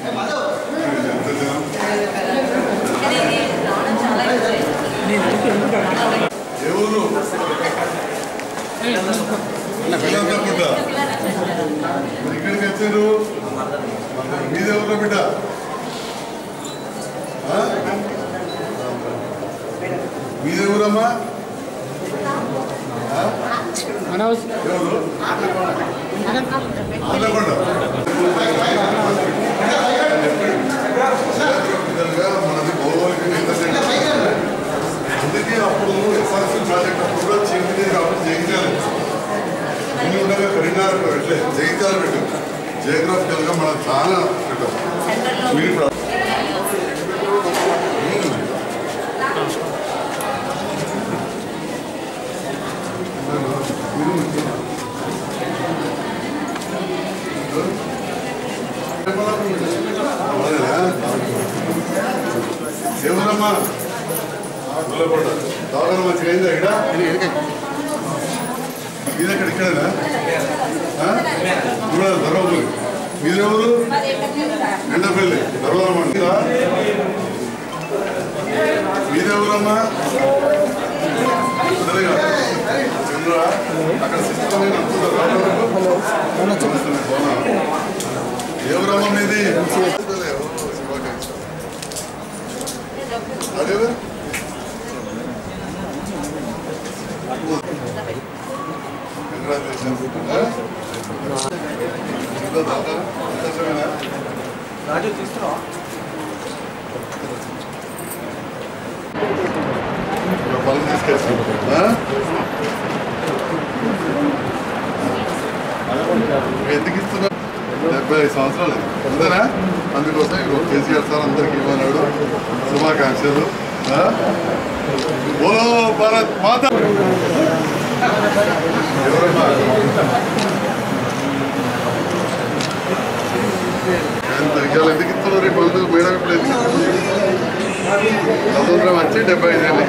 ఎవరు పిల్లలంతా మరి ఇక్కడికి వచ్చారు మీదెవరు బిడ్డ ఆ? మీదెవరమ్మా ఆ? ఎవరు ఆంధ్రకొండ విధంగా మనది భౌగోళిక నేత అందుకే అప్పుడు ఎస్ఆర్సీ ప్రాజెక్ట్ అప్పుడు కూడా చీఫ్ కాబట్టి జయించాలి ఇన్ని ఉండగా కరీంనగర్ పెట్టలే జయించాలి పెట్టాం జియోగ్రాఫికల్గా మనం చాలా పెట్టాం మీరు ఇప్పుడు ఎవరమ్మా గొల్లకొండ దావన మంచిగా అయిందా ఇక్కడ మీది ఎక్కడ ఇక్కడేనా ఇప్పుడు ధర్మపురి మీరెవరు ఎండపల్లి ధర్మపురం మీరా మీరెవరమ్మా ఇద్దరేగా? చంద్ర అక్కడ సిస్టమ్ ఎవరమ్మా మీది శుభాకాంక్షలు అదేవరు రాజు తీసుకురా పనులు తీసుకొచ్చి ఎందుకు ఇస్తున్నా డెబ్బై ఐదు సంవత్సరాలు అంతేనా అందుకోసం ఇప్పుడు కేసీఆర్ సార్ అందరికి ఇవ్వన్నాడు శుభాకాంక్షలు ఆ? బోలో భారత్ మాత ఎవరమ్మా ఎంత ఇవాళ ఎందుకు ఇస్తున్నారు రేపు అందుకు మేడం ఇప్పుడు ఎందుకు ఇస్తున్నారు? స్వతంత్రం వచ్చి డెబ్బై ఐదు ఏళ్ళు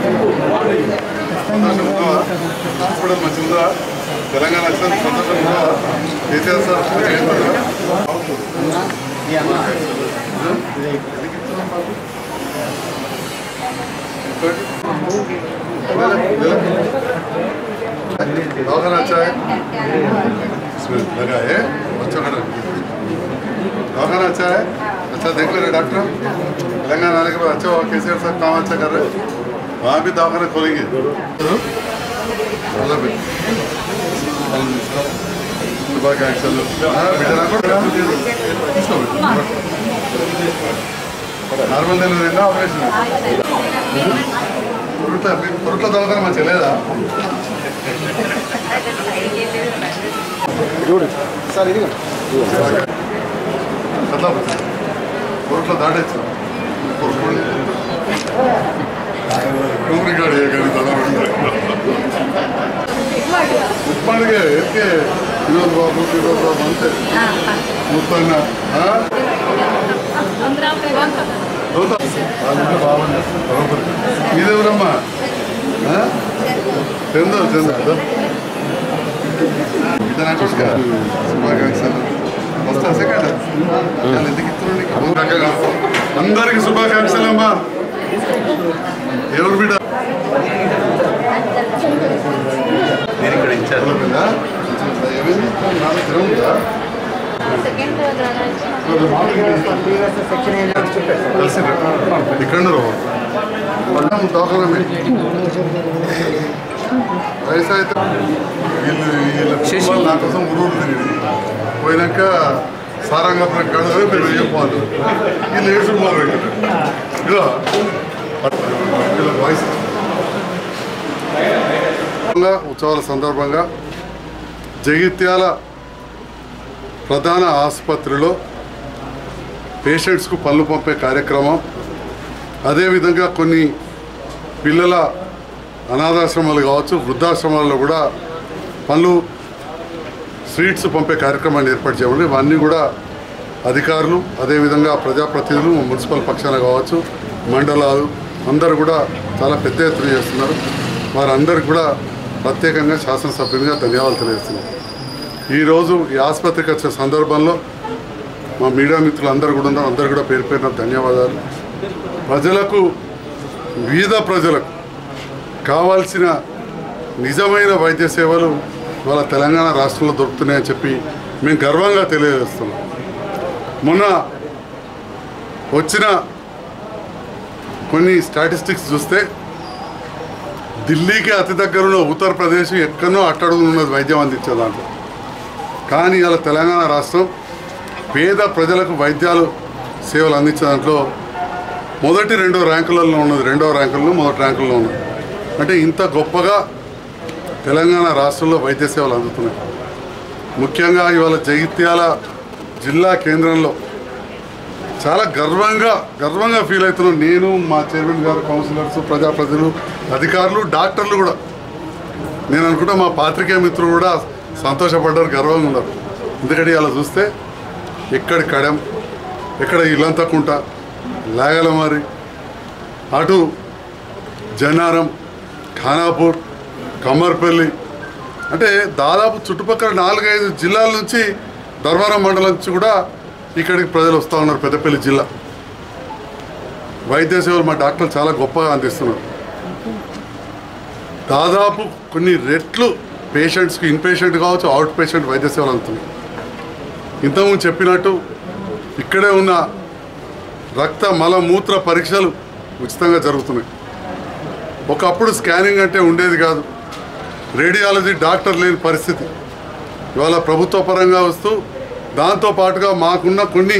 సంతోషం ఉందా ఇప్పుడు మంచి ఉందా తెలంగాణ వచ్చిన సంతోషం ఉందా కేసీఆర్ సార్ వస్తే ఏంటంటే दवाखाना अच्छा है इसमें लगा है बच्चों का दवाखाना अच्छा है अच्छा देख ले रहे डॉक्टर तेलंगाना आने के बाद अच्छा हुआ कैसे सब काम अच्छा कर रहे हैं वहाँ भी दवाखाना खोलेंगे मतलब శుభాకాంక్షలు బిడ్డ నార్మల్ డెలివరీ ఆపరేషన్ పురుట్ల పురుట్ల దవాఖాన మంచిగా లేదా సార్ ఇది కథ పురుట్ల దాటచ్చు ಕೂರಿಗಾಡಿ ಹೇಗೆ ಉಪ್ಪಾಡಿಗೆ ಎದಕ್ಕೆ ಇನ್ನೊಂದು ಬಾಬು ಇನ್ನೊಂದು ಬಾಬು ಅಂತೆ ಮುತ್ತಣ್ಣ ఆ? ಹೌದಾ? ಅಲ್ಲಿಂದ ಬಾಬಣ್ಣ ಬರೋಬ್ಬರಿ. మీదెవరమ్మా ఆ? చందు చందు అదో. ఇతను అకోష్క శుభాకాంక్షలు వస్తా సెకండ్ వాళ్ళు ఎందుకు ఇస్తున్నారు నీకు? అందరికి శుభాకాంక్షలు అమ్మా ఎవరు బిడ్డ నేను ఇక్కడ ఇచ్చాను ఎవరు బిడ్డ ఏమైంది నాన్న తిరుగుతుందా కలిసి ఇక్కడ దోకనమే వయసు అయితే వీళ్ళు వీళ్ళ కుటుంబాలు నా కోసం ఊరూరు తిరిగి పోయినాక సారంగపురం కడదే మీరు చెప్పాలి వీళ్ళు ఏడ్చుడు మొదలు పెట్టారు వీళ్ళ వయసు ఉత్సవాల సందర్భంగా జగిత్యాల ప్రధాన ఆసుపత్రిలో పేషెంట్స్కు పనులు పంపే కార్యక్రమం అదేవిధంగా కొన్ని పిల్లల అనాథాశ్రమాలు కావచ్చు వృద్ధాశ్రమాల్లో కూడా పనులు స్వీట్స్ పంపే కార్యక్రమాన్ని ఏర్పాటు చేయమని ఇవన్నీ కూడా అధికారులు అదేవిధంగా ప్రజాప్రతినిధులు మున్సిపల్ పక్షాన కావచ్చు మండలాలు అందరూ కూడా చాలా పెద్ద ఎత్తున చేస్తున్నారు వారందరికీ కూడా ప్రత్యేకంగా శాసనసభ్యునిగా ధన్యవాదాలు తెలియజేస్తున్నాను ఈరోజు ఈ ఆసుపత్రికి వచ్చే సందర్భంలో మా మీడియా మిత్రులు అందరూ కూడా ఉన్నారు అందరు కూడా పేరు పేరున ధన్యవాదాలు ప్రజలకు వివిధ ప్రజలకు కావాల్సిన నిజమైన వైద్య సేవలు ఇవాళ తెలంగాణ రాష్ట్రంలో దొరుకుతున్నాయని చెప్పి మేము గర్వంగా తెలియజేస్తున్నాం మొన్న వచ్చిన కొన్ని స్టాటిస్టిక్స్ చూస్తే ఢిల్లీకి అతి దగ్గరలో ఉత్తరప్రదేశ్ ఎక్కడో అట్టడుగు ఉన్నది వైద్యం అందించే దాంట్లో కానీ ఇలా తెలంగాణ రాష్ట్రం పేద ప్రజలకు వైద్యాలు సేవలు అందించే దాంట్లో మొదటి రెండో ర్యాంకులలో ఉన్నది రెండో ర్యాంకుల్లో మొదటి ర్యాంకుల్లో ఉన్నది అంటే ఇంత గొప్పగా తెలంగాణ రాష్ట్రంలో వైద్య సేవలు అందుతున్నాయి ముఖ్యంగా ఇవాళ జగిత్యాల జిల్లా కేంద్రంలో చాలా గర్వంగా గర్వంగా ఫీల్ అవుతున్నాం నేను మా చైర్మన్ గారు కౌన్సిలర్స్ ప్రజాప్రతినిధులు అధికారులు డాక్టర్లు కూడా నేను అనుకుంటా మా పాత్రికేయ మిత్రులు కూడా సంతోషపడ్డారు గర్వంగా ఉన్నారు ఎందుకంటే ఇలా చూస్తే ఎక్కడి కడెం ఎక్కడ ఇల్లంతకుంట లాగలమారి అటు జనారం ఖానాపూర్ కమ్మర్పల్లి అంటే దాదాపు చుట్టుపక్కల నాలుగైదు జిల్లాల నుంచి ధర్మారం మండలం నుంచి కూడా ఇక్కడికి ప్రజలు వస్తూ ఉన్నారు పెద్దపల్లి జిల్లా వైద్య సేవలు మా డాక్టర్లు చాలా గొప్పగా అందిస్తున్నారు దాదాపు కొన్ని రెట్లు పేషెంట్స్కి ఇన్పేషెంట్ కావచ్చు అవుట్ పేషెంట్ వైద్య సేవలు అందుతున్నాయి ఇంతకుముందు చెప్పినట్టు ఇక్కడే ఉన్న రక్త మల మూత్ర పరీక్షలు ఉచితంగా జరుగుతున్నాయి ఒకప్పుడు స్కానింగ్ అంటే ఉండేది కాదు రేడియాలజీ డాక్టర్ లేని పరిస్థితి ఇవాళ ప్రభుత్వ పరంగా వస్తూ దాంతో పాటుగా మాకున్న కొన్ని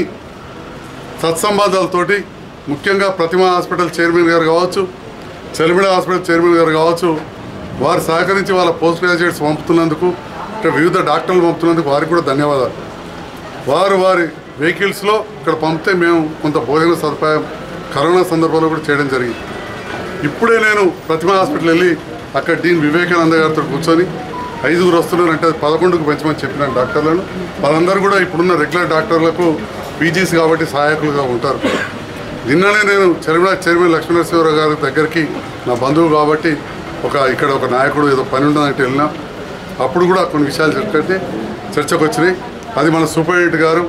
సత్సంబంధాలతోటి ముఖ్యంగా ప్రతిమా హాస్పిటల్ చైర్మన్ గారు కావచ్చు చెలిమిడ హాస్పిటల్ చైర్మన్ గారు కావచ్చు వారు సహకరించి వాళ్ళ పోస్ట్ గ్రాడ్యుయేట్స్ పంపుతున్నందుకు అంటే వివిధ డాక్టర్లు పంపుతున్నందుకు వారికి కూడా ధన్యవాదాలు వారు వారి వెహికల్స్లో ఇక్కడ పంపితే మేము కొంత భోజన సదుపాయం కరోనా సందర్భంలో కూడా చేయడం జరిగింది ఇప్పుడే నేను ప్రతిమా హాస్పిటల్ వెళ్ళి అక్కడ డీన్ వివేకానంద గారితో కూర్చొని ఐదుగురు వస్తున్నారంటే అది పదకొండుకు పెంచమని చెప్పినాను డాక్టర్లను వాళ్ళందరూ కూడా ఇప్పుడున్న రెగ్యులర్ డాక్టర్లకు పీజీస్ కాబట్టి సహాయకులుగా ఉంటారు నిన్ననే నేను చర్మిల చైర్మన్ లక్ష్మీనరసింహరావు గారి దగ్గరికి నా బంధువు కాబట్టి ఒక ఇక్కడ ఒక నాయకుడు ఏదో పని ఉండదంటే వెళ్ళినా అప్పుడు కూడా కొన్ని విషయాలు చెప్తే చర్చకు వచ్చినాయి అది మన సూపరింటెండెంట్ గారు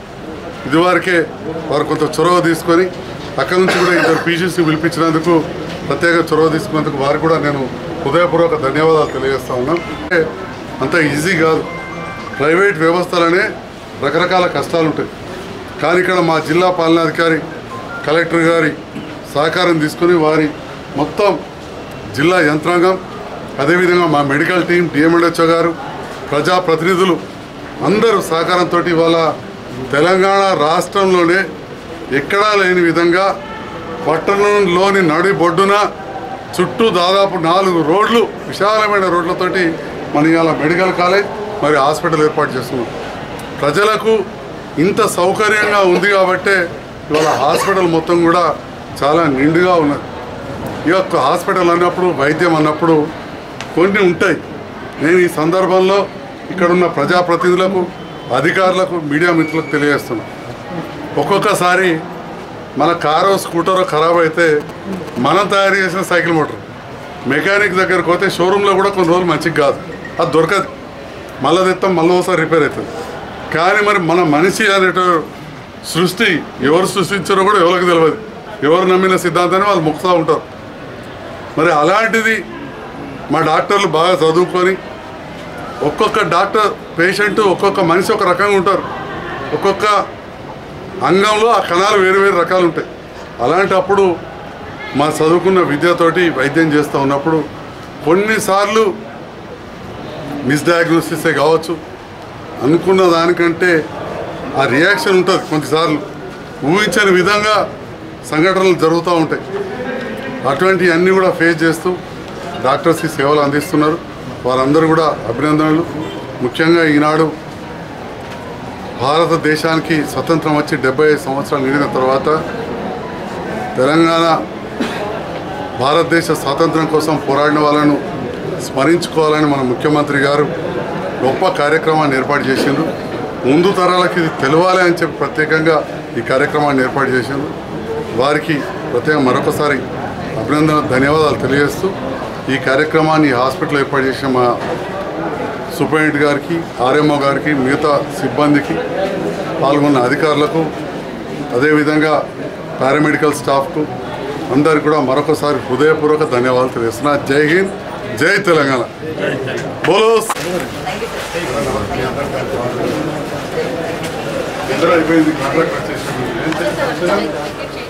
ఇదివరకే వారు కొంత చొరవ తీసుకొని అక్కడ నుంచి కూడా ఇద్దరు పీజీస్ని పిలిపించినందుకు ప్రత్యేక చొరవ తీసుకున్నందుకు వారికి కూడా నేను హృదయపూర్వక ధన్యవాదాలు తెలియజేస్తా ఉన్నాం అంటే అంత ఈజీ కాదు ప్రైవేట్ వ్యవస్థలనే రకరకాల కష్టాలు ఉంటాయి కానీ ఇక్కడ మా జిల్లా పాలనాధికారి కలెక్టర్ గారి సహకారం తీసుకొని వారి మొత్తం జిల్లా యంత్రాంగం అదేవిధంగా మా మెడికల్ టీం డిఎంఎడ్హెచ్ఓ గారు ప్రజాప్రతినిధులు అందరూ సహకారంతో ఇవాళ తెలంగాణ రాష్ట్రంలోనే ఎక్కడా లేని విధంగా పట్టణంలోని నడి బొడ్డున చుట్టూ దాదాపు నాలుగు రోడ్లు విశాలమైన రోడ్లతోటి మన ఇవాళ మెడికల్ కాలేజ్ మరి హాస్పిటల్ ఏర్పాటు చేస్తున్నాం ప్రజలకు ఇంత సౌకర్యంగా ఉంది కాబట్టే ఇవాళ హాస్పిటల్ మొత్తం కూడా చాలా నిండుగా ఉన్నది ఈ యొక్క హాస్పిటల్ అన్నప్పుడు వైద్యం అన్నప్పుడు కొన్ని ఉంటాయి నేను ఈ సందర్భంలో ఇక్కడున్న ప్రజాప్రతినిధులకు అధికారులకు మీడియా మిత్రులకు తెలియజేస్తున్నాను ఒక్కొక్కసారి మన కారో స్కూటరో ఖరాబ్ అయితే మనం తయారు చేసిన సైకిల్ మోటార్ మెకానిక్ దగ్గరకు పోతే షోరూంలో కూడా కొన్ని రోజులు మంచిగా కాదు అది దొరకదు మళ్ళీ తెస్తాం మళ్ళీ ఒకసారి రిపేర్ అవుతుంది కానీ మరి మన మనిషి అనేట సృష్టి ఎవరు సృష్టించారో కూడా ఎవరికి తెలియదు ఎవరు నమ్మిన సిద్ధాంతాన్ని వాళ్ళు మొక్కుతూ ఉంటారు మరి అలాంటిది మా డాక్టర్లు బాగా చదువుకొని ఒక్కొక్క డాక్టర్ పేషెంట్ ఒక్కొక్క మనిషి ఒక రకంగా ఉంటారు ఒక్కొక్క అంగంలో ఆ కణాలు వేరు వేరు రకాలు ఉంటాయి అలాంటప్పుడు మా చదువుకున్న విద్యతోటి వైద్యం చేస్తూ ఉన్నప్పుడు కొన్నిసార్లు మిస్డయాగ్నోసిసే కావచ్చు అనుకున్న దానికంటే ఆ రియాక్షన్ ఉంటుంది కొన్నిసార్లు ఊహించని విధంగా సంఘటనలు జరుగుతూ ఉంటాయి అటువంటివన్నీ కూడా ఫేస్ చేస్తూ డాక్టర్స్కి సేవలు అందిస్తున్నారు వారందరూ కూడా అభినందనలు ముఖ్యంగా ఈనాడు భారతదేశానికి స్వతంత్రం వచ్చి డెబ్బై ఐదు సంవత్సరాలు నిండిన తర్వాత తెలంగాణ భారతదేశ స్వాతంత్రం కోసం పోరాడిన వాళ్ళను స్మరించుకోవాలని మన ముఖ్యమంత్రి గారు గొప్ప కార్యక్రమాన్ని ఏర్పాటు చేసిండ్రు ముందు తరాలకి ఇది తెలవాలి అని చెప్పి ప్రత్యేకంగా ఈ కార్యక్రమాన్ని ఏర్పాటు చేసిండ్రు వారికి ప్రత్యేకంగా మరొకసారి అభినందన ధన్యవాదాలు తెలియజేస్తూ ఈ కార్యక్రమాన్ని ఈ హాస్పిటల్ ఏర్పాటు చేసిన మా సూపరింటెండెంట్ గారికి ఆర్ఎంఓ గారికి మిగతా సిబ్బందికి పాల్గొన్న అధికారులకు అదేవిధంగా పారామెడికల్ స్టాఫ్కు అందరికి కూడా మరొకసారి హృదయపూర్వక ధన్యవాదాలు తెలియజేస్తున్నా జై హింద్ జై తెలంగాణ బోలో ఇద్దరు అయిపోయింది కాంట్రాక్ట్ వచ్చేసి